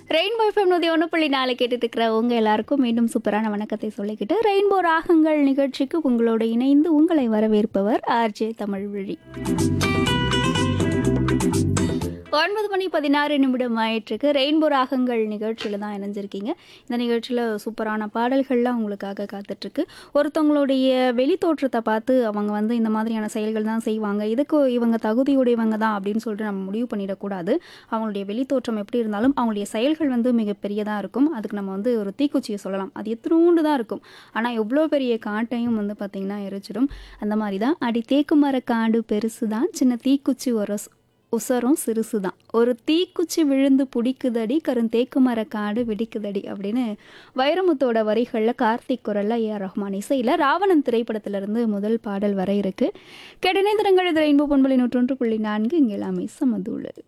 rainbow FM நூற்றி ஒன்று புள்ளி நாலு கேட்டுட்டு இருக்கிற உங்க எல்லாருக்கும் மீண்டும் சூப்பரான வணக்கத்தை சொல்லிக்கிட்டு ரெயின்போ ராகங்கள் நிகழ்ச்சிக்கு உங்களோட இணைந்து உங்களை வரவேற்பவர் ஆர்ஜே தமிழ் வழி ஒன்பது மணி பதினாறு நிமிடம் ஆயிட்டிருக்கு ரெயின்போ ராகங்கள் நிகழ்ச்சியில் தான் இணைஞ்சிருக்கீங்க இந்த நிகழ்ச்சியில் சூப்பரான பாடல்கள்லாம் உங்களுக்காக காத்துட்ருக்கு ஒருத்தவங்களுடைய வெளி தோற்றத்தை பார்த்து அவங்க வந்து இந்த மாதிரியான செயல்கள் தான் செய்வாங்க இதுக்கு இவங்க தகுதியுடையவங்க தான் அப்படின்னு சொல்லிட்டு நம்ம முடிவு பண்ணிடக்கூடாது அவங்களுடைய வெளி தோற்றம் எப்படி இருந்தாலும் அவங்களுடைய செயல்கள் வந்து மிகப்பெரியதாக இருக்கும் அதுக்கு நம்ம வந்து ஒரு தீக்குச்சியை சொல்லலாம் அது எத்தனோண்டு தான் இருக்கும் ஆனால் எவ்வளோ பெரிய காட்டையும் வந்து பார்த்திங்கன்னா எரிச்சிடும் அந்த மாதிரி தான் அடி தேக்கு மர காடு பெருசு தான் சின்ன தீக்குச்சி ஒரு உசரம் சிறுசு தான் ஒரு தீக்குச்சி விழுந்து பிடிக்குதடி கருந்தேக்கு மர காடு வெடிக்குதடி அப்படின்னு வைரமுத்தோட வரிகளில் கார்த்திக் குரலில் ஏஆர் ரஹ்மான் இசையில் ராவணன் திரைப்படத்திலிருந்து முதல் பாடல் வர இருக்கு கெடனை திறங்கள் ரெயின்போ பொன்பலை நூற்றொன்று புள்ளி நான்கு இங்கே எல்லாமே சமதூளு